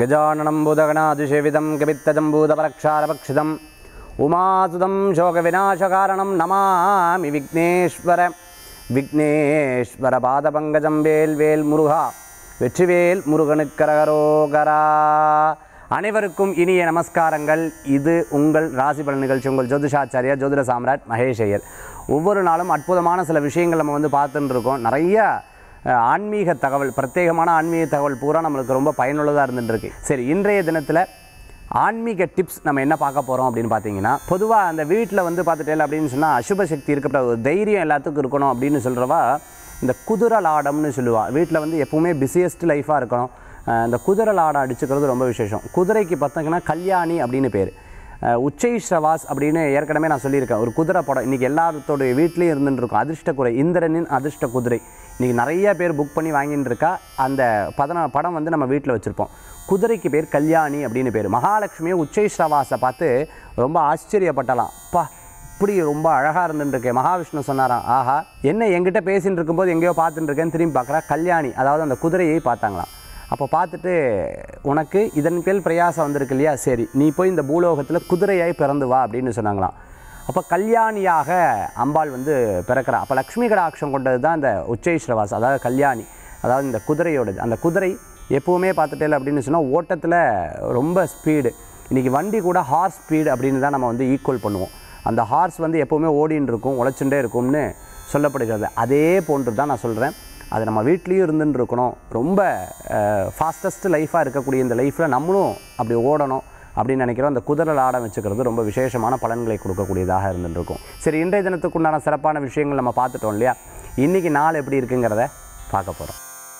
गजाननं बुधगणादिसेवितं कवित्तजम्बूतपरक्षारपक्षितम् उमासुदं शोकविनाशकारणं नमामि विघ्नेश्वर விக்னேஸ்வர பாதபங்கஜம் வேல் வேல் முருகா வெற்றிவேல் முருகனுக்கரகரோகரா அனைவருக்கும் இனிய நமஸ்காரங்கள் இது உங்கள் ராசி பலன் நிகழ்ச்சி உங்கள் ஜோதிஷாச்சாரியா ஜோதிட சாம்ராட் மகேஷ் ஐயர் ஒவ்வொரு நாளும் அற்புதமான சில விஷயங்கள் நம்ம வந்து பார்த்துட்டு இருக்கோம் நிறைய அஹ், ஆன்மீக தகவல் பிரத்யேகமான ஆன்மீக தகவல் பூரா நம்மளுக்கு ரொம்ப பயனுள்ளதாக இருந்துட்டு இருக்கு சரி இன்றைய தினத்தில் ஆன்மீக டிப்ஸ் நம்ம என்ன பார்க்க போகிறோம் அப்படின்னு பார்த்தீங்கன்னா பொதுவாக அந்த வீட்டில் வந்து பார்த்துட்டேன் அப்படின்னு சொன்னால் அசுப சக்தி இருக்கக்கூடாது ஒரு தைரியம் எல்லாத்துக்கும் இருக்கணும் அப்படின்னு சொல்கிறவா இந்த குதிரல் ஆடம்னு சொல்லுவா வீட்டில் வந்து எப்பவுமே பிஸியஸ்ட் லைஃபாக இருக்கணும் அஹ் இந்த குதிரல் ஆடம் அடிச்சுக்கிறது ரொம்ப விசேஷம் குதிரைக்கு பார்த்தீங்கன்னா கல்யாணி அப்படின்னு பேர் அஹ் உச்சை ஸ்ரவாஸ் அப்படின்னு ஏற்கனவே நான் சொல்லியிருக்கேன் ஒரு குதிரை படம் இன்றைக்கி எல்லாத்தோடைய வீட்லேயும் இருந்துட்டு இருக்கும் அதிர்ஷ்ட குதிரை இந்திரனின் அதிர்ஷ்ட குதிரை இன்றைக்கி நிறைய பேர் புக் பண்ணி வாங்கிட்டு இருக்கா அந்த பதன படம் வந்து நம்ம வீட்டில் வச்சுருப்போம் குதிரைக்கு பேர் கல்யாணி அப்படின்னு பேர் மகாலட்சுமியை உச்சை ஸ்ரவாஸை பார்த்து ரொம்ப ஆச்சரியப்பட்டலாம் பா இப்படி ரொம்ப அழகாக இருந்துட்டுருக்கேன் மகாவிஷ்ணு சொன்னாராம் ஆஹா என்ன என்கிட்ட பேசின்னு இருக்கும்போது எங்கேயோ பார்த்துட்டு இருக்கேன்னு திரும்பி பார்க்குறா கல்யாணி அதாவது அந்த குதிரையை பார்த்தாங்களாம் அப்போ பார்த்துட்டு உனக்கு இதன் பேர் பிரயாசம் வந்திருக்கு இல்லையா சரி நீ போய் இந்த பூலோகத்தில் குதிரையாய் பிறந்து வா அப்படின்னு சொன்னாங்களாம் அப்போ கல்யாணியாக அம்பாள் வந்து பிறக்கிறா அப்போ லக்ஷ்மி கடாட்சம் கொண்டது தான் இந்த உச்சை ஸ்ரவாஸ் அதாவது கல்யாணி அதாவது இந்த குதிரையோடது அந்த குதிரை எப்போவுமே பார்த்துட்டேல அப்படின்னு சொன்னால் ஓட்டத்தில் ரொம்ப ஸ்பீடு இன்றைக்கி வண்டி கூட ஹார்ஸ் ஸ்பீடு அப்படின்னு தான் நம்ம வந்து ஈக்குவல் பண்ணுவோம் அந்த ஹார்ஸ் வந்து எப்போவுமே ஓடின்னு இருக்கும் உழைச்சுட்டே இருக்கும்னு சொல்லப்படுகிறது அதே போன்று தான் நான் சொல்கிறேன் அது நம்ம வீட்லேயும் இருந்துன்னு இருக்கணும் ரொம்ப ஃபாஸ்டஸ்ட் லைஃபாக இருக்கக்கூடிய இந்த லைஃப்பில் நம்மளும் அப்படி ஓடணும் அப்படின்னு நினைக்கிறோம் அந்த குதிரை ஆடம் வச்சுக்கிறது ரொம்ப விசேஷமான பலன்களை கொடுக்கக்கூடியதாக இருந்துட்டு இருக்கும் சரி இன்றைய தினத்துக்குண்டான சிறப்பான விஷயங்கள் நம்ம பார்த்துட்டோம் இல்லையா இன்றைக்கி நாள் எப்படி இருக்குங்கிறத பார்க்க போகிறோம்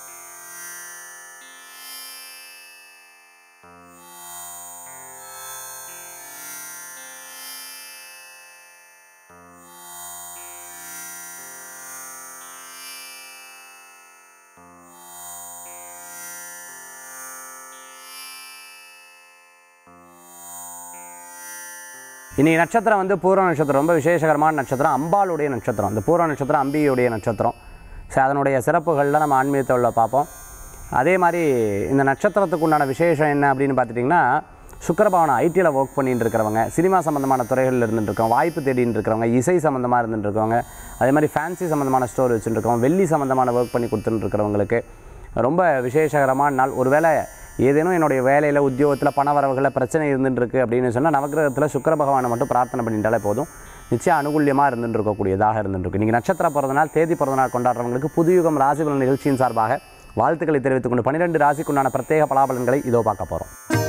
இன்னைக்கு நட்சத்திரம் வந்து பூர்வ நட்சத்திரம் ரொம்ப விசேஷகரமான நட்சத்திரம் அம்பாளுடைய நட்சத்திரம் இந்த பூர்வ நட்சத்திரம் அம்பியுடைய நட்சத்திரம் ஸோ அதனுடைய சிறப்புகளில் நம்ம ஆன்மீகத்தை உள்ள பார்ப்போம் அதே மாதிரி இந்த நட்சத்திரத்துக்கு உண்டான விசேஷம் என்ன அப்படின்னு பார்த்துட்டிங்கன்னா சுக்கரபவனம் ஐடியில் ஒர்க் பண்ணிட்டு இருக்கிறவங்க சினிமா சம்மந்தமான துறைகளில் இருந்துட்டு இருக்கவங்க வாய்ப்பு தேடிட்டு இருக்கிறவங்க இசை சம்மந்தமாக இருந்துட்டு இருக்கவங்க அதே மாதிரி ஃபேன்சி சம்மந்தமான ஸ்டோர் வச்சுட்டு இருக்கவங்க வெள்ளி சம்மந்தமான ஒர்க் பண்ணி கொடுத்துட்டு இருக்கிறவங்களுக்கு ரொம்ப விசேஷகரமான நாள் ஒருவேளை ஏதேனும் என்னுடைய வேலையில் உத்தியோகத்தில் பண வரவுகளில் பிரச்சனை இருந்துட்டு இருக்கு அப்படின்னு சொன்னால் நவகிரகத்தில் சுக்கிர பகவானை மட்டும் பிரார்த்தனை பண்ணிட்டாலே போதும் நிச்சயம் அனுகூல்யமாக இருந்துட்டு இருக்கக்கூடியதாக இருந்துட்டு இருக்கு நீங்கள் நட்சத்திர பிறந்த நாள் தேதி பிறந்த நாள் கொண்டாடுறவங்களுக்கு புதுயுகம் ராசி பலன் நிகழ்ச்சியின் சார்பாக வாழ்த்துக்களை தெரிவித்துக் கொண்டு பன்னிரெண்டு ராசிக்குண்டான பிரத்யேக பலாபலன்களை இதோ பார்க்க போகிறோம்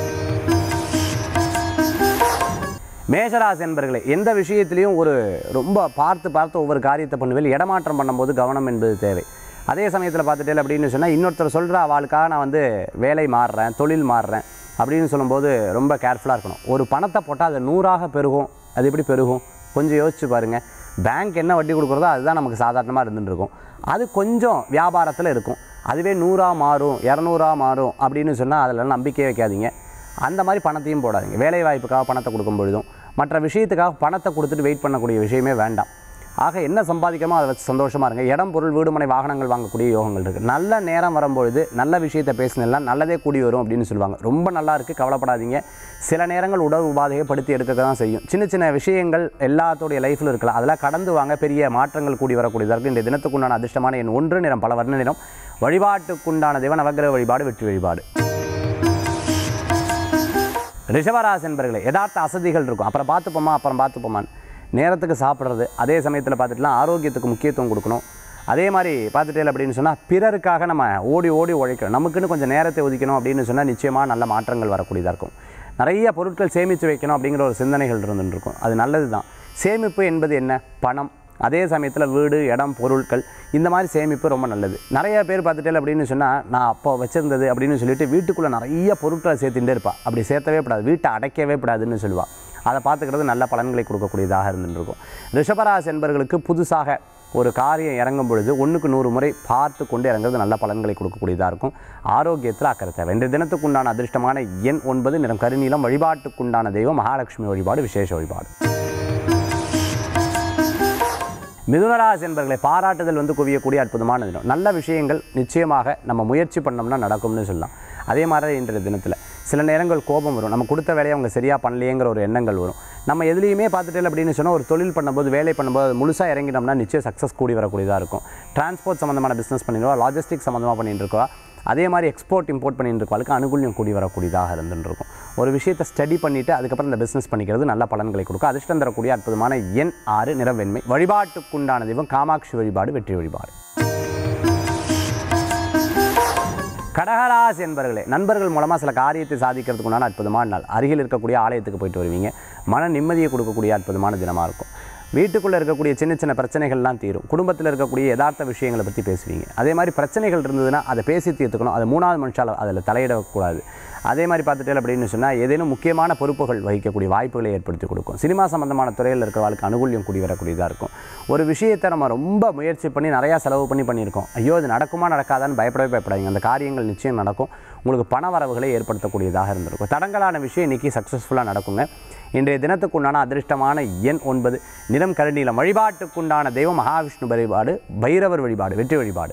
மேஷராசி என்பர்களே எந்த விஷயத்திலையும் ஒரு ரொம்ப பார்த்து பார்த்து ஒவ்வொரு காரியத்தை பண்ணுவேன் இடமாற்றம் பண்ணும்போது கவனம் என்பது தேவை அதே சமயத்தில் பார்த்துட்டே அப்படின்னு சொன்னால் இன்னொருத்தர் சொல்கிற அவளுக்காக நான் வந்து வேலை மாறுறேன் தொழில் மாறுறேன் அப்படின்னு சொல்லும்போது ரொம்ப கேர்ஃபுல்லாக இருக்கணும் ஒரு பணத்தை போட்டால் அது நூறாக பெருகும் அது எப்படி பெருகும் கொஞ்சம் யோசிச்சு பாருங்கள் பேங்க் என்ன வட்டி கொடுக்குறதோ அதுதான் நமக்கு சாதாரணமாக இருந்துட்டு இருக்கும் அது கொஞ்சம் வியாபாரத்தில் இருக்கும் அதுவே நூறாக மாறும் இரநூறா மாறும் அப்படின்னு சொன்னால் அதில் நம்பிக்கையே வைக்காதீங்க அந்த மாதிரி பணத்தையும் போடாதீங்க வேலை வாய்ப்புக்காக பணத்தை கொடுக்கும் பொழுதும் மற்ற விஷயத்துக்காக பணத்தை கொடுத்துட்டு வெயிட் பண்ணக்கூடிய விஷயமே வேண்டாம் ஆக என்ன சம்பாதிக்கமோ அதை வச்சு சந்தோஷமாக இருங்க இடம் பொருள் வீடுமனை வாகனங்கள் வாங்கக்கூடிய யோகங்கள் இருக்குது நல்ல நேரம் வரும்பொழுது நல்ல விஷயத்தை பேசினா நல்லதே கூடி வரும் அப்படின்னு சொல்லுவாங்க ரொம்ப நல்லா இருக்குது கவலைப்படாதீங்க சில நேரங்கள் உடல் உபாதையை படுத்தி எடுக்க தான் செய்யும் சின்ன சின்ன விஷயங்கள் எல்லாத்தோடைய லைஃப்பில் இருக்கலாம் அதெல்லாம் கடந்து வாங்க பெரிய மாற்றங்கள் கூடி வரக்கூடியதாக இருக்குது இந்த தினத்துக்குண்டான அதிர்ஷ்டமான எண் ஒன்று நிறம் பல வர்ண நிறம் வழிபாட்டுக்குண்டான தேவ நவகிரக வழிபாடு வெற்றி வழிபாடு ரிஷபராசி என்பர்களே யதார்த்த அசதிகள் இருக்கும் அப்புறம் பார்த்துப்போமா அப்புறம் பார்த்துப்போமான்னு நேரத்துக்கு சாப்பிட்றது அதே சமயத்தில் பார்த்துட்டுலாம் ஆரோக்கியத்துக்கு முக்கியத்துவம் கொடுக்கணும் அதே மாதிரி பார்த்துட்டே அப்படின்னு சொன்னால் பிறருக்காக நம்ம ஓடி ஓடி உழைக்கணும் நமக்குன்னு கொஞ்சம் நேரத்தை ஒதுக்கணும் அப்படின்னு சொன்னால் நிச்சயமாக நல்ல மாற்றங்கள் வரக்கூடியதாக இருக்கும் நிறைய பொருட்கள் சேமித்து வைக்கணும் அப்படிங்கிற ஒரு சிந்தனைகள் இருந்துட்டு இருக்கும் அது நல்லது தான் சேமிப்பு என்பது என்ன பணம் அதே சமயத்தில் வீடு இடம் பொருட்கள் இந்த மாதிரி சேமிப்பு ரொம்ப நல்லது நிறைய பேர் பார்த்துட்டே அப்படின்னு சொன்னால் நான் அப்போ வச்சுருந்தது அப்படின்னு சொல்லிட்டு வீட்டுக்குள்ளே நிறைய பொருட்களை சேர்த்துட்டே இருப்பா அப்படி சேர்த்தவே கூடாது வீட்டை அடைக்கவே கூடாதுன்னு சொல்லுவாள் அதை பார்த்துக்கிறது நல்ல பலன்களை கொடுக்கக்கூடியதாக இருந்துட்டு இருக்கும் ரிஷபராசி என்பவர்களுக்கு புதுசாக ஒரு காரியம் இறங்கும் பொழுது ஒன்றுக்கு நூறு முறை பார்த்து கொண்டு இறங்குறது நல்ல பலன்களை கொடுக்கக்கூடியதாக இருக்கும் ஆரோக்கியத்தில் அக்கறை தேவை இன்றைய தினத்துக்குண்டான அதிர்ஷ்டமான எண் ஒன்பது நிறம் கருநீலம் வழிபாட்டுக்குண்டான தெய்வம் மகாலட்சுமி வழிபாடு விசேஷ வழிபாடு மிதுனராசி என்பர்களை பாராட்டுதல் வந்து குவியக்கூடிய அற்புதமான தினம் நல்ல விஷயங்கள் நிச்சயமாக நம்ம முயற்சி பண்ணோம்னா நடக்கும்னு சொல்லலாம் அதே மாதிரி இன்றைய தினத்தில் சில நேரங்கள் கோபம் வரும் நம்ம கொடுத்த வேலையை அவங்க சரியாக பண்ணலையேங்கிற ஒரு எண்ணங்கள் வரும் நம்ம எதுலேயுமே பார்த்துட்டு அப்படின்னு சொன்னால் ஒரு தொழில் பண்ணும்போது வேலை பண்ணும்போது அது முழுசாக இறங்கினோம்னா நிச்சயம் சக்ஸஸ் கூடி வரக்கூடியதாக இருக்கும் டிரான்ஸ்போர்ட் சம்மந்தமான பிஸ்னஸ் பண்ணிடுவா லாஜிஸ்டிக் சம்மந்தமாக பண்ணிட்டு இருக்கா அதே மாதிரி எக்ஸ்போர்ட் இம்போர்ட் பண்ணிட்டு இருக்கவளுக்கு அனுகூல்யம் கூடி வரக்கூடியதாக இருந்துட்டு இருக்கும் ஒரு விஷயத்தை ஸ்டடி பண்ணிவிட்டு அதுக்கப்புறம் இந்த பிஸ்னஸ் பண்ணிக்கிறது நல்ல பலன்களை கொடுக்கும் அதிர்ஷ்டம் தரக்கூடிய அற்புதமான எண் ஆறு நிறவெண்மை வழிபாட்டுக்குண்டான தெய்வம் காமாட்சி வழிபாடு வெற்றி வழிபாடு கடகராசி என்பர்களே நண்பர்கள் மூலமாக சில காரியத்தை சாதிக்கிறதுக்கு உண்டான அற்புதமான நாள் அருகில் இருக்கக்கூடிய ஆலயத்துக்கு போயிட்டு வருவீங்க மன நிம்மதியை கொடுக்கக்கூடிய அற்புதமான தினமாக இருக்கும் வீட்டுக்குள்ளே இருக்கக்கூடிய சின்ன சின்ன பிரச்சனைகள்லாம் தீரும் குடும்பத்தில் இருக்கக்கூடிய யதார்த்த விஷயங்களை பற்றி பேசுவீங்க அதே மாதிரி பிரச்சனைகள் இருந்ததுன்னா அதை பேசி தீர்த்துக்கணும் அது மூணாவது மனுஷால் அதில் தலையிடக்கூடாது அதே மாதிரி பார்த்துட்டே அப்படின்னு சொன்னால் ஏதேனும் முக்கியமான பொறுப்புகள் வகிக்கக்கூடிய வாய்ப்புகளை ஏற்படுத்தி கொடுக்கும் சினிமா சம்பந்தமான துறையில் இருக்கிறவர்களுக்கு அனுகூல்யம் கூடி வரக்கூடியதாக இருக்கும் ஒரு விஷயத்தை நம்ம ரொம்ப முயற்சி பண்ணி நிறையா செலவு பண்ணி பண்ணியிருக்கோம் ஐயோ அது நடக்குமா நடக்காதான்னு பயப்படவே பயப்படாதீங்க அந்த காரியங்கள் நிச்சயம் நடக்கும் உங்களுக்கு பண வரவுகளை ஏற்படுத்தக்கூடியதாக இருந்திருக்கும் தடங்கலான விஷயம் இன்றைக்கி சக்ஸஸ்ஃபுல்லாக நடக்குங்க இன்றைய தினத்துக்குண்டான அதிர்ஷ்டமான எண் ஒன்பது நிறம் கருநீலம் வழிபாட்டுக்குண்டான தெய்வம் மகாவிஷ்ணு வழிபாடு பைரவர் வழிபாடு வெற்றி வழிபாடு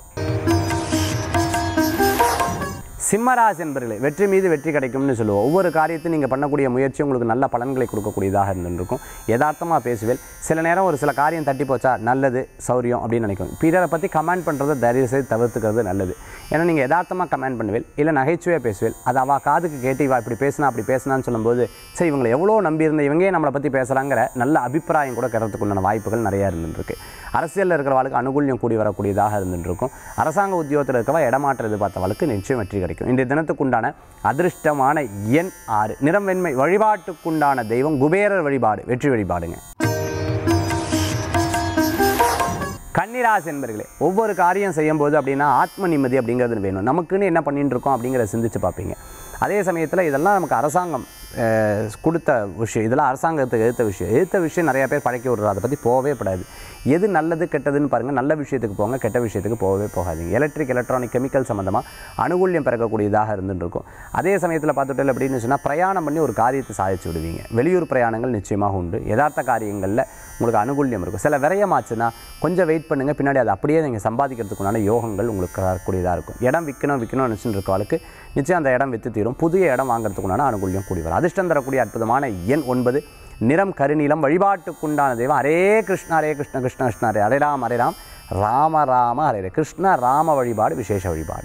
சிம்மராசி என்பர்களே வெற்றி மீது வெற்றி கிடைக்கும்னு சொல்லுவோம் ஒவ்வொரு காரியத்தையும் நீங்கள் பண்ணக்கூடிய முயற்சி உங்களுக்கு நல்ல பலன்களை கொடுக்கக்கூடியதாக இருந்துருக்கும் யதார்த்தமாக பேசுவேல் சில நேரம் ஒரு சில காரியம் தட்டி போச்சா நல்லது சௌரியம் அப்படின்னு நினைக்கும் பிறரை பற்றி கமெண்ட் பண்ணுறதை தயவு செய்து தவிர்த்துக்கிறது நல்லது ஏன்னா நீங்கள் யதார்த்தமாக கமெண்ட் பண்ணுவேல் இல்லை நகைச்சுவையாக பேசுவேல் அது அவள் காதுக்கு கேட்டு இவா இப்படி பேசினா அப்படி பேசினான்னு சொல்லும்போது சரி இவங்களை எவ்வளோ நம்பியிருந்த இவங்கே நம்மளை பற்றி பேசுகிறாங்கிற நல்ல அபிப்பிராயம் கூட கிடைறதுக்குண்டான வாய்ப்புகள் நிறையா இருந்துருக்கு அரசியலில் இருக்கிறவளுக்கு அனுகூல்யம் கூடி வரக்கூடியதாக இருந்துருக்கும் அரசாங்க உத்தியோகத்தில் இருக்கவா இடமாற்ற எதிர்பார்த்தவளுக்கு நிச்சயம் வெற்றி கிடைக்கும் இன்றைய தினத்துக்குண்டான அதிர்ஷ்டமான எண் ஆறு நிறம் வெண்மை வழிபாட்டுக்குண்டான தெய்வம் குபேரர் வழிபாடு வெற்றி வழிபாடுங்க கன்னிராசி என்பர்களே ஒவ்வொரு காரியம் செய்யும்போது அப்படின்னா ஆத்ம நிம்மதி அப்படிங்கிறது வேணும் நமக்குன்னு என்ன பண்ணிட்டு இருக்கோம் அப்படிங்கிறத சிந்திச்சு பார்ப்பீங்க அதே சமயத்தில் இதெல்லாம் நமக்கு அரசாங்கம் அஹ், கொடுத்த விஷயம் இதெல்லாம் அரசாங்கத்துக்கு எதிர்த்த விஷயம் எதிர்த்த விஷயம் நிறைய பேர் பழக்கி விடுறோம் அதை பற்றி போகவே படாது எது நல்லது கெட்டதுன்னு பாருங்கள் நல்ல விஷயத்துக்கு போங்க கெட்ட விஷயத்துக்கு போகவே போகாதீங்க எலக்ட்ரிக் எலக்ட்ரானிக் கெமிக்கல் சம்மந்தமாக அனுகூல்யம் பிறக்கக்கூடியதாக இருந்துட்டு இருக்கும் அதே சமயத்தில் பார்த்துட்டு அப்படின்னு சொன்னால் பிரயாணம் பண்ணி ஒரு காரியத்தை சாதிச்சு விடுவீங்க வெளியூர் பிரயாணங்கள் நிச்சயமாக உண்டு யதார்த்த காரியங்களில் உங்களுக்கு அனுகூல்யம் இருக்கும் சில விரயமாச்சுன்னா கொஞ்சம் வெயிட் பண்ணுங்கள் பின்னாடி அதை அப்படியே நீங்கள் சம்பாதிக்கிறதுக்குண்டான யோகங்கள் உங்களுக்கு வரக்கூடியதாக இருக்கும் இடம் விற்கணும் விற்கணும்னு நினச்சிட்டு இருக்கவளுக்கு நிச்சயம் அந்த இடம் விற்று தீரும் புதிய இடம் வாங்குறதுக்குண்டான அனுகூல்யம் கூடி வரும் அதிர்ஷ்டம் தரக்கூடிய அற்புதமான எண் ஒன்பது நிறம் கருநீலம் வழிபாட்டுக்குண்டான தெய்வம் ஹரே கிருஷ்ணா ஹரே கிருஷ்ண கிருஷ்ண கிருஷ்ண ஹரே ஹரே ராம் ஹரே ராம் ராம ராம ஹரே ஹரே கிருஷ்ண ராம வழிபாடு விசேஷ வழிபாடு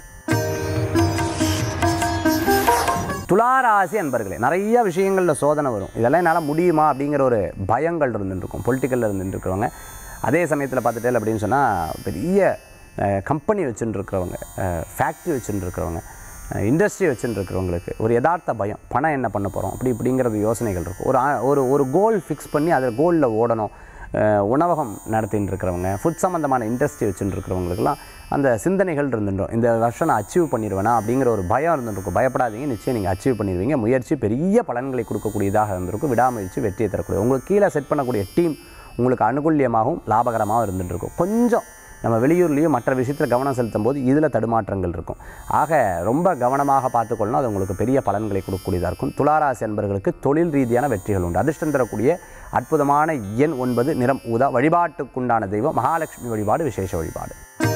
துளாராசி அன்பர்களே நிறைய விஷயங்களில் சோதனை வரும் இதெல்லாம் என்னால் முடியுமா அப்படிங்கிற ஒரு பயங்கள் இருந்துருக்கும் பொலிட்டிக்கலில் இருந்துருக்கிறவங்க அதே சமயத்தில் பார்த்துட்டே அப்படின்னு சொன்னால் பெரிய கம்பெனி வச்சுட்டு இருக்கிறவங்க ஃபேக்ட்ரி வச்சுட்டு இருக்கிறவங்க இண்டஸ்ட்ரி வச்சுட்டு இருக்கிறவங்களுக்கு ஒரு யதார்த்த பயம் பணம் என்ன பண்ண போகிறோம் அப்படி இப்படிங்கிறது யோசனைகள் இருக்கும் ஒரு ஆ- ஒரு ஒரு கோல் ஃபிக்ஸ் பண்ணி அதில் கோலில் ஓடணும் அஹ் உணவகம் நடத்தின்னு இருக்கிறவங்க ஃபுட் சம்மந்தமான இண்டஸ்ட்ரி வச்சுட்டு இருக்கிறவங்களுக்குலாம் அந்த சிந்தனைகள் இருந்துடும் இந்த வருஷம் நான் அச்சீவ் பண்ணிடுவேனா அப்படிங்கிற ஒரு பயம் இருந்துருக்கும் பயப்படாதீங்க நிச்சயம் நீங்கள் அச்சீவ் பண்ணிடுவீங்க முயற்சி பெரிய பலன்களை கொடுக்கக்கூடியதாக இருந்திருக்கும் விடாமுயற்சி வெற்றியை தரக்கூடிய உங்களுக்கு கீழே செட் பண்ணக்கூடிய டீம் உங்களுக்கு அனுகூல்யமாகவும் லாபகரமாகவும் இருந்துட்டு இருக்கும் கொஞ்சம் நம்ம வெளியூர்லேயும் மற்ற விஷயத்தில் கவனம் செலுத்தும் போது இதில் தடுமாற்றங்கள் இருக்கும் ஆக ரொம்ப கவனமாக பார்த்துக்கொள்ளணும் அது உங்களுக்கு பெரிய பலன்களை கொடுக்கக்கூடியதாக இருக்கும் துளாராசி அன்பர்களுக்கு தொழில் ரீதியான வெற்றிகள் உண்டு அதிர்ஷ்டம் தரக்கூடிய அற்புதமான எண் ஒன்பது நிறம் ஊதா வழிபாட்டுக்குண்டான தெய்வம் மகாலட்சுமி வழிபாடு விசேஷ வழிபாடு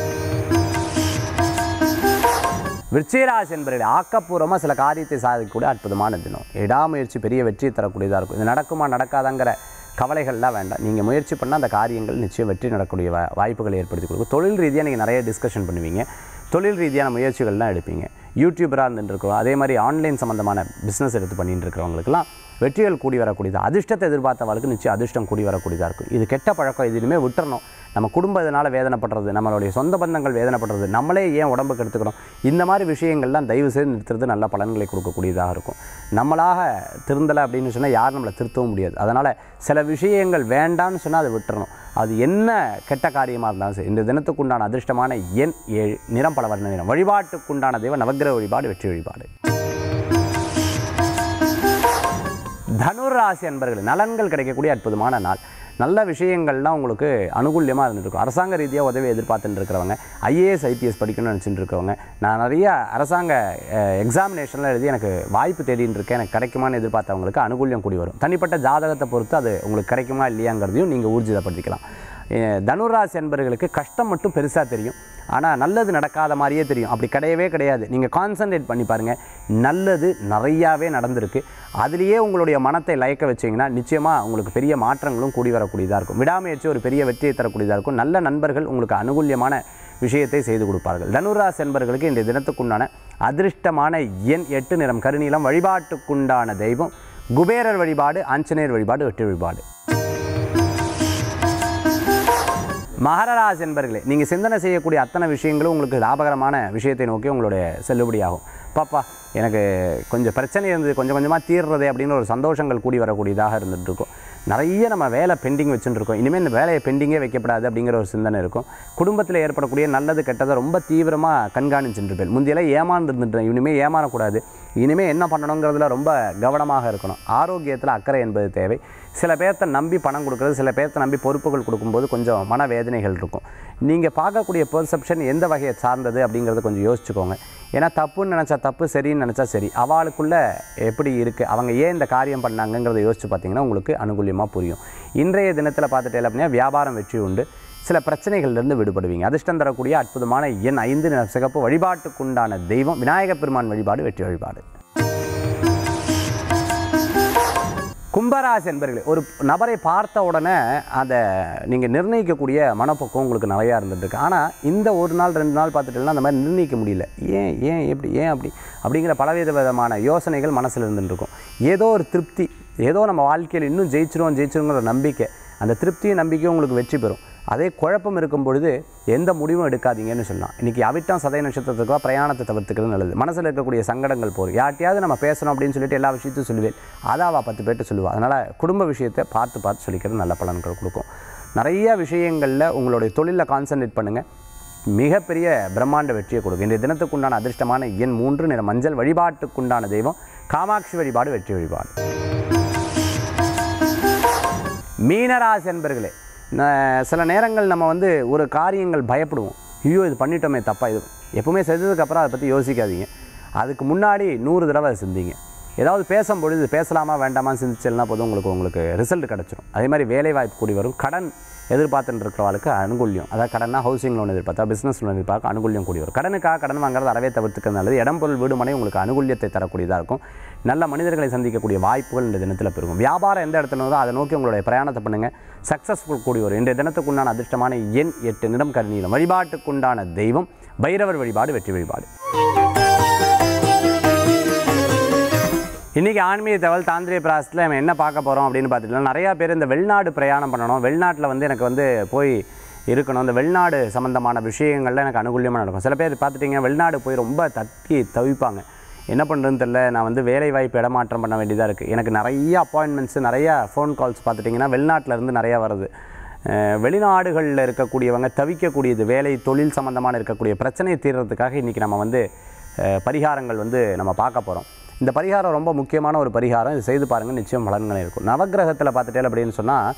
விருச்சிகராசி என்பவர்களே ஆக்கப்பூர்வமாக சில காரியத்தை சாதிக்கக்கூடிய அற்புதமான தினம் இடாமுயற்சி பெரிய வெற்றியை தரக்கூடியதாக இருக்கும் இது நடக்குமா நடக்காதாங்கிற கவலைகள்லாம் வேண்டாம் நீங்கள் முயற்சி பண்ணால் அந்த காரியங்கள் நிச்சயம் வெற்றி நடக்கக்கூடிய வா வாய்ப்புகளை ஏற்படுத்தி கொடுக்கும் தொழில் ரீதியாக நீங்கள் நிறைய டிஸ்கஷன் பண்ணுவீங்க தொழில் ரீதியான முயற்சிகள்லாம் எடுப்பீங்க யூடியூபராக இருந்துட்டு இருக்கிறோம் அதே மாதிரி ஆன்லைன் சம்மந்தமான பிஸ்னஸ் எடுத்து பண்ணிட்டு இருக்கிறவங்களுக்குலாம் வெற்றிகள் கூடி வரக்கூடியது அதிர்ஷ்டத்தை எதிர்பார்த்தவளுக்கு நிச்சயம் அதிர்ஷ்டம் கூடி வரக்கூடியதாக இருக்கும் இது கெட்ட பழக்கம் இது இனிமேல் விட்டுறணும் நம்ம குடும்பம் இதனால் வேதனைப்படுறது நம்மளுடைய சொந்த பந்தங்கள் வேதனைப்படுறது நம்மளே ஏன் உடம்புக்கு எடுத்துக்கணும் இந்த மாதிரி விஷயங்கள்லாம் தயவு செய்து நிறுத்துறது நல்ல பலன்களை கொடுக்கக்கூடியதாக இருக்கும் நம்மளாக திருந்தலை அப்படின்னு சொன்னால் யாரும் நம்மளை திருத்தவும் முடியாது அதனால் சில விஷயங்கள் வேண்டான்னு சொன்னால் அதை விட்டுறணும் அது என்ன கெட்ட காரியமாக இருந்தாலும் சரி இந்த தினத்துக்குண்டான அதிர்ஷ்டமான எண் ஏழு நிறம் பல வர்ண நிறம் வழிபாட்டுக்குண்டான தெய்வம் நவக்கிரக வழிபாடு வெற்றி வழிபாடு தனுர் ராசி அன்பர்கள் நலன்கள் கிடைக்கக்கூடிய அற்புதமான நாள் நல்ல விஷயங்கள்லாம் உங்களுக்கு அனுகூல்யமாக இருந்துருக்கும் அரசாங்க ரீதியாக உதவி எதிர்பார்த்துட்டு இருக்கிறவங்க ஐஏஎஸ் ஐபிஎஸ் படிக்கணும்னு நினச்சிட்டு இருக்கவங்க நான் நிறைய அரசாங்க எக்ஸாமினேஷனில் எழுதி எனக்கு வாய்ப்பு தேடின்னு இருக்கேன் எனக்கு கிடைக்குமான்னு எதிர்பார்த்தவங்களுக்கு அனுகூல்யம் கூடி வரும் தனிப்பட்ட ஜாதகத்தை பொறுத்து அது உங்களுக்கு கிடைக்குமா இல்லையாங்கிறதையும் நீங்கள் ஊர்ஜிதப்படுத்திக்கலாம் அஹ் தனுராசி அன்பர்களுக்கு கஷ்டம் மட்டும் பெருசாக தெரியும் ஆனால் நல்லது நடக்காத மாதிரியே தெரியும் அப்படி கிடையவே கிடையாது நீங்கள் கான்சன்ட்ரேட் பண்ணி பாருங்கள் நல்லது நிறையாவே நடந்திருக்கு அதுலேயே உங்களுடைய மனத்தை லயக்க வச்சிங்கன்னா நிச்சயமாக உங்களுக்கு பெரிய மாற்றங்களும் கூடி வரக்கூடியதாக இருக்கும் விடாமுயற்சி ஒரு பெரிய வெற்றியை தரக்கூடியதாக இருக்கும் நல்ல நண்பர்கள் உங்களுக்கு அனுகூல்யமான விஷயத்தை செய்து கொடுப்பார்கள் தனுராசி என்பர்களுக்கு இந்த தினத்துக்குண்டான அதிர்ஷ்டமான எண் எட்டு நிறம் கருநீலம் வழிபாட்டுக்குண்டான தெய்வம் குபேரர் வழிபாடு ஆஞ்சநேயர் வழிபாடு வெற்றி வழிபாடு மகரராசி என்பர்களே நீங்கள் சிந்தனை செய்யக்கூடிய அத்தனை விஷயங்களும் உங்களுக்கு லாபகரமான விஷயத்தை நோக்கி உங்களுடைய செல்லுபடியாகும் பாப்பா எனக்கு கொஞ்சம் பிரச்சனை இருந்தது கொஞ்சம் கொஞ்சமாக தீர்றதே அப்படின்னு ஒரு சந்தோஷங்கள் கூடி வரக்கூடியதாக இருந்துட்டு இருக்கும் நிறைய நம்ம வேலை பெண்டிங் வச்சுட்டு இருக்கோம் இனிமேல் இந்த வேலையை பெண்டிங்கே வைக்கப்படாது அப்படிங்கிற ஒரு சிந்தனை இருக்கும் குடும்பத்தில் ஏற்படக்கூடிய நல்லது கெட்டதை ரொம்ப தீவிரமாக கண்காணிச்சுட்டு இருப்பேன் முந்தியெல்லாம் ஏமாந்து இருந்துட்டேன் இனிமேல் ஏமாறக்கூடாது இனிமேல் என்ன பண்ணணுங்கிறதுல ரொம்ப கவனமாக இருக்கணும் ஆரோக்கியத்தில் அக்கறை என்பது தேவை சில பேர்த்த நம்பி பணம் கொடுக்குறது சில பேர்த்த நம்பி பொறுப்புகள் கொடுக்கும்போது கொஞ்சம் மனவேதனைகள் இருக்கும் நீங்கள் பார்க்கக்கூடிய பெர்செப்ஷன் எந்த வகையை சார்ந்தது அப்படிங்கிறத கொஞ்சம் யோசிச்சுக்கோங்க ஏன்னா தப்புன்னு நினச்சா தப்பு சரின்னு நினச்சா சரி அவளுக்குள்ளே எப்படி இருக்குது அவங்க ஏன் இந்த காரியம் பண்ணாங்கங்கிறத யோசிச்சு பார்த்தீங்கன்னா உங்களுக்கு அனுகூலியமாக புரியும் இன்றைய தினத்தில் பார்த்துட்டே அப்படின்னா வியாபாரம் வெற்றி உண்டு சில பிரச்சனைகள்லேருந்து விடுபடுவீங்க அதிர்ஷ்டம் தரக்கூடிய அற்புதமான எண் ஐந்து நிற சிகப்பு வழிபாட்டுக்குண்டான தெய்வம் விநாயகப் பெருமான் வழிபாடு வெற்றி வழிபாடு கும்பராசி என்பர்களே ஒரு நபரை பார்த்த உடனே அதை நீங்கள் நிர்ணயிக்கக்கூடிய மனப்பக்குவம் உங்களுக்கு நிறையா இருந்துருக்கு ஆனால் இந்த ஒரு நாள் ரெண்டு நாள் பார்த்துட்டீங்கன்னா அந்த மாதிரி நிர்ணயிக்க முடியல ஏன் ஏன் எப்படி ஏன் அப்படி அப்படிங்கிற பலவித விதமான யோசனைகள் மனசில் இருந்துட்டு இருக்கும் ஏதோ ஒரு திருப்தி ஏதோ நம்ம வாழ்க்கையில் இன்னும் ஜெயிச்சிரும் ஜெயிச்சிருங்கிற நம்பிக்கை அந்த திருப்தியும் நம்பிக்கையும் உங்களுக்கு வெற்றி பெறும் அதே குழப்பம் இருக்கும் பொழுது எந்த முடிவும் எடுக்காதீங்கன்னு சொல்லலாம் இன்றைக்கி அவிட்டம் சதய நட்சத்திரத்துக்கு பிரயாணத்தை தவிர்த்துக்கிறது நல்லது மனசில் இருக்கக்கூடிய சங்கடங்கள் போகும் யார்ட்டையாவது நம்ம பேசணும் அப்படின்னு சொல்லிட்டு எல்லா விஷயத்தையும் சொல்லுவேன் அதை அவள் பத்து பேர்ட்டு சொல்லுவாள் அதனால் குடும்ப விஷயத்தை பார்த்து பார்த்து சொல்லிக்கிறது நல்ல பலன்கள் கொடுக்கும் நிறைய விஷயங்களில் உங்களுடைய தொழிலில் கான்சன்ட்ரேட் பண்ணுங்கள் மிகப்பெரிய பிரம்மாண்ட வெற்றியை கொடுக்கும் இன்றைய தினத்துக்குண்டான அதிர்ஷ்டமான எண் மூன்று நிற மஞ்சள் வழிபாட்டுக்குண்டான தெய்வம் காமாட்சி வழிபாடு வெற்றி வழிபாடு மீனராசி என்பர்களே ந- சில நேரங்கள் நம்ம வந்து ஒரு காரியங்கள் பயப்படுவோம் ஐயோ இது பண்ணிட்டோமே தப்பா இது எப்பவுமே செஞ்சதுக்கப்புறம் அதை பற்றி யோசிக்காதீங்க அதுக்கு முன்னாடி நூறு தடவை சிந்திங்க ஏதாவது பேசும்பொழுது பேசலாமா வேண்டாமான்னு சிந்திச்சல்னா போதும் உங்களுக்கு உங்களுக்கு ரிசல்ட் கிடச்சிரும் அதே மாதிரி வேலை வாய்ப்பு கூடி வரும் கடன் எதிர்பார்த்துட்டு இருக்கிறவளுக்கு அனுகூல்யம் அதாவது கடன்னா ஹவுசிங் லோன் எதிர்பார்த்தா பிஸ்னஸ் லோன் எதிர்பார்க்க அனுகூல்யம் கூடி வரும் கடனுக்காக கடன் வாங்குறது அறவே தவிர்த்துக்கிறது நல்லது இடம் பொருள் வீடு மனை உங்களுக்கு அனுகூல்யத்தை தரக்கூடியதாக இருக்கும் நல்ல மனிதர்களை சந்திக்கக்கூடிய வாய்ப்புகள் இந்த தினத்தில் பெருகும் வியாபாரம் எந்த இடத்துல இருந்தோ அதை நோக்கி உங்களுடைய பிரயாணத்தை பண்ணுங்கள் சக்ஸஸ்ஃபுல் கூடி வரும் இன்றைய தினத்துக்குண்டான அதிர்ஷ்டமான எண் எட்டு நிறம் கருநீலம் வழிபாட்டுக்குண்டான தெய்வம் பைரவர் வழிபாடு வெற்றி வழிபாடு இன்றைக்கி ஆன்மீக தகவல் தாந்திரிய பிராசத்தில் நம்ம என்ன பார்க்க போகிறோம் அப்படின்னு பார்த்துட்டோம்னா நிறையா பேர் இந்த வெளிநாடு பிரயாணம் பண்ணணும் வெளிநாட்டில் வந்து எனக்கு வந்து போய் இருக்கணும் இந்த வெளிநாடு சம்மந்தமான விஷயங்கள்ல எனக்கு அனுகூலியமாக நடக்கும் சில பேர் பார்த்துட்டிங்க வெளிநாடு போய் ரொம்ப தட்டி தவிப்பாங்க என்ன பண்ணுறதுன்னு தெரில நான் வந்து வேலை வாய்ப்பு இடமாற்றம் பண்ண வேண்டியதாக இருக்குது எனக்கு நிறைய அப்பாயின்மெண்ட்ஸு நிறையா ஃபோன் கால்ஸ் பார்த்துட்டிங்கன்னா வெளிநாட்டில் இருந்து நிறையா வருது அஹ் வெளிநாடுகளில் இருக்கக்கூடியவங்க தவிக்கக்கூடியது வேலை தொழில் சம்மந்தமான இருக்கக்கூடிய பிரச்சனையை தீர்றதுக்காக இன்றைக்கி நம்ம வந்து அஹ், பரிகாரங்கள் வந்து நம்ம பார்க்க போகிறோம் இந்த பரிகாரம் ரொம்ப முக்கியமான ஒரு பரிகாரம் இது செய்து பாருங்கள் நிச்சயம் பலன்கள் இருக்கும் நவக்கிரகத்தில் பார்த்துட்டே அப்படின்னு சொன்னால்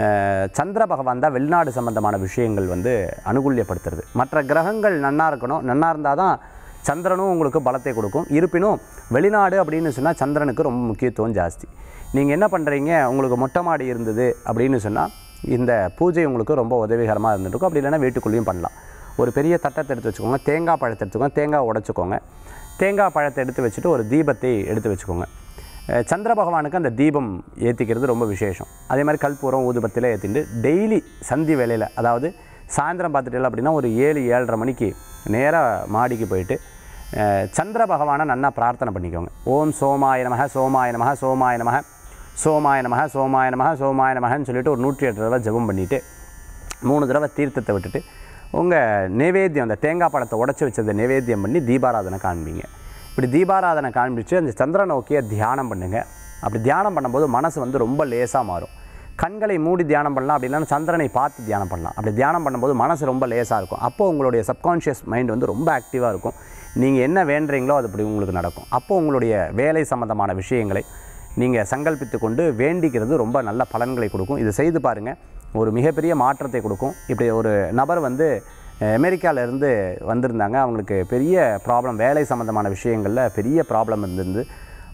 சந்திர பகவான் தான் வெளிநாடு சம்பந்தமான விஷயங்கள் வந்து அனுகூல்யப்படுத்துறது மற்ற கிரகங்கள் நன்னா இருக்கணும் நன்னா இருந்தால் தான் சந்திரனும் உங்களுக்கு பலத்தை கொடுக்கும் இருப்பினும் வெளிநாடு அப்படின்னு சொன்னால் சந்திரனுக்கு ரொம்ப முக்கியத்துவம் ஜாஸ்தி நீங்கள் என்ன பண்ணுறீங்க உங்களுக்கு மொட்டை மாடி இருந்தது அப்படின்னு சொன்னால் இந்த பூஜை உங்களுக்கு ரொம்ப உதவிகரமாக இருந்துருக்கும் அப்படி இல்லைன்னா வீட்டுக்குள்ளேயும் பண்ணலாம் ஒரு பெரிய தட்டத்தை எடுத்து வச்சுக்கோங்க தேங்காய் பழத்தை எடுத்துக்கோங்க தேங்காய் உடைச்சுக்கோங்க தேங்காய் பழத்தை எடுத்து வச்சுட்டு ஒரு தீபத்தை எடுத்து வச்சுக்கோங்க அஹ் சந்திர பகவானுக்கு அந்த தீபம் ஏற்றிக்கிறது ரொம்ப விசேஷம் அதே மாதிரி கற்பூரம் ஊதுபத்தியில் ஏற்றிட்டு டெய்லி சந்தி வேளையில் அதாவது சாயந்தரம் பார்த்துட்டு அப்படின்னா ஒரு ஏழு ஏழரை மணிக்கு நேராக மாடிக்கு போயிட்டு அஹ் சந்திர பகவானை நன்னா பிரார்த்தனை பண்ணிக்கோங்க ஓம் சோமாய நமக சோமாய நமக சோமாய நமக சோமாய நமக சோமாய நமக சோமாய நமகன்னு சொல்லிட்டு ஒரு நூற்றி எட்டு தடவை ஜெபம் பண்ணிவிட்டு மூணு தடவை தீர்த்தத்தை விட்டுட்டு உங்கள் நைவேத்தியம் அந்த தேங்காய் பழத்தை உடச்சி வச்சதை நைவேத்தியம் பண்ணி தீபாராதனை காண்பீங்க இப்படி தீபாராதனை காண்பிச்சு அந்த சந்திர நோக்கிய தியானம் பண்ணுங்கள் அப்படி தியானம் பண்ணும்போது மனசு வந்து ரொம்ப லேசாக மாறும் கண்களை மூடி தியானம் பண்ணலாம் அப்படி இல்லைன்னா சந்திரனை பார்த்து தியானம் பண்ணலாம் அப்படி தியானம் பண்ணும்போது மனசு ரொம்ப லேசாக இருக்கும் அப்போது உங்களுடைய சப்கான்ஷியஸ் மைண்ட் வந்து ரொம்ப ஆக்டிவாக இருக்கும் நீங்கள் என்ன வேண்டுறீங்களோ அது அப்படி உங்களுக்கு நடக்கும் அப்போது உங்களுடைய வேலை சம்பந்தமான விஷயங்களை நீங்கள் சங்கல்பித்து கொண்டு வேண்டிக்கிறது ரொம்ப நல்ல பலன்களை கொடுக்கும் இது செய்து பாருங்கள் ஒரு மிகப்பெரிய மாற்றத்தை கொடுக்கும் இப்படி ஒரு நபர் வந்து அஹ், அமெரிக்கால இருந்து வந்திருந்தாங்க அவங்களுக்கு பெரிய ப்ராப்ளம் வேலை சம்மந்தமான விஷயங்களில் பெரிய ப்ராப்ளம் இருந்திருந்து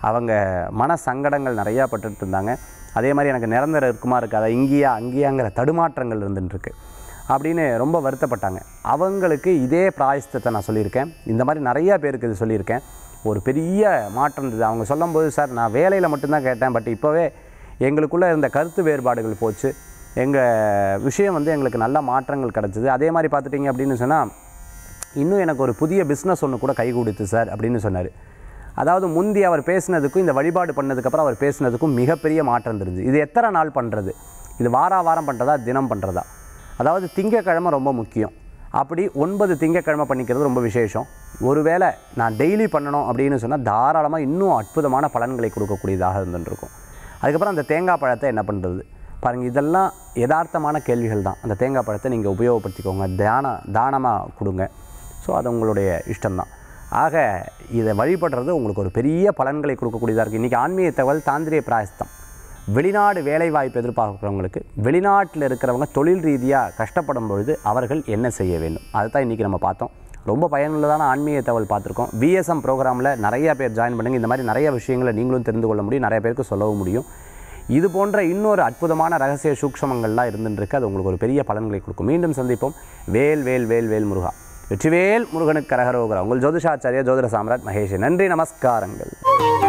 அவங்க மன சங்கடங்கள் நிறையா பட்டுட்டு இருந்தாங்க அதே மாதிரி எனக்கு நிரந்தரம் இருக்குமா இருக்காதா இங்கேயா அங்கேயாங்கிற தடுமாற்றங்கள் இருந்துட்டு இருக்கு அப்படின்னு ரொம்ப வருத்தப்பட்டாங்க அவங்களுக்கு இதே பிராயஸ்தத்தை நான் சொல்லியிருக்கேன் இந்த மாதிரி நிறையா பேருக்கு இது சொல்லியிருக்கேன் ஒரு பெரிய மாற்றம் இருந்தது அவங்க சொல்லும்போது சார் நான் வேலையில் மட்டும்தான் கேட்டேன் பட் இப்போவே எங்களுக்குள்ளே இருந்த கருத்து வேறுபாடுகள் போச்சு எங்கள் விஷயம் வந்து எங்களுக்கு நல்ல மாற்றங்கள் கிடச்சிது அதே மாதிரி பார்த்துட்டிங்க அப்படின்னு சொன்னால் இன்னும் எனக்கு ஒரு புதிய பிஸ்னஸ் ஒன்று கூட கை கொடுத்து சார் அப்படின்னு சொன்னார் அதாவது முந்தி அவர் பேசினதுக்கும் இந்த வழிபாடு பண்ணதுக்கப்புறம் அவர் பேசினதுக்கும் மிகப்பெரிய மாற்றம் தெரிஞ்சு இது எத்தனை நாள் பண்ணுறது இது வாரா வாரம் பண்ணுறதா தினம் பண்ணுறதா அதாவது திங்கக்கிழமை ரொம்ப முக்கியம் அப்படி ஒன்பது திங்கக்கிழமை பண்ணிக்கிறது ரொம்ப விசேஷம் ஒருவேளை நான் டெய்லி பண்ணணும் அப்படின்னு சொன்னால் தாராளமாக இன்னும் அற்புதமான பலன்களை கொடுக்கக்கூடியதாக இருந்துருக்கும் அதுக்கப்புறம் அந்த தேங்காய் பழத்தை என்ன பண்ணுறது பாருங்கள் இதெல்லாம் யதார்த்தமான கேள்விகள் தான் அந்த தேங்காய் பழத்தை நீங்கள் உபயோகப்படுத்திக்கோங்க தியான தானமாக கொடுங்க ஸோ அது உங்களுடைய இஷ்டம்தான் ஆக இதை வழிபடுறது உங்களுக்கு ஒரு பெரிய பலன்களை கொடுக்கக்கூடியதாக இருக்குது இன்றைக்கி ஆன்மீக தகவல் தாந்திரிய பிராயஸ்தம் வெளிநாடு வேலைவாய்ப்பு எதிர்பார்க்குறவங்களுக்கு வெளிநாட்டில் இருக்கிறவங்க தொழில் ரீதியாக கஷ்டப்படும் பொழுது அவர்கள் என்ன செய்ய வேண்டும் அதுதான் இன்றைக்கி நம்ம பார்த்தோம் ரொம்ப பயனுள்ளதான ஆன்மீக தகவல் பார்த்துருக்கோம் விஎஸ்எம் ப்ரோக்ராமில் நிறைய பேர் ஜாயின் பண்ணுங்க இந்த மாதிரி நிறைய விஷயங்களை நீங்களும் தெரிந்து கொள்ள முடியும் நிறைய பேருக்கு சொல்லவும் முடியும் இது போன்ற இன்னொரு அற்புதமான ரகசிய சூக்ஷமங்கள்லாம் இருந்துருக்கு அது உங்களுக்கு ஒரு பெரிய பலன்களை கொடுக்கும் மீண்டும் சந்திப்போம் வேல் வேல் வேல் வேல் முருகா வெற்றிவேல் முருகனுக்கு கரகரோகரா உங்கள் ஜோதிஷாச்சாரிய ஜோதிட சாம்ராட் மகேஷ் நன்றி நமஸ்காரங்கள்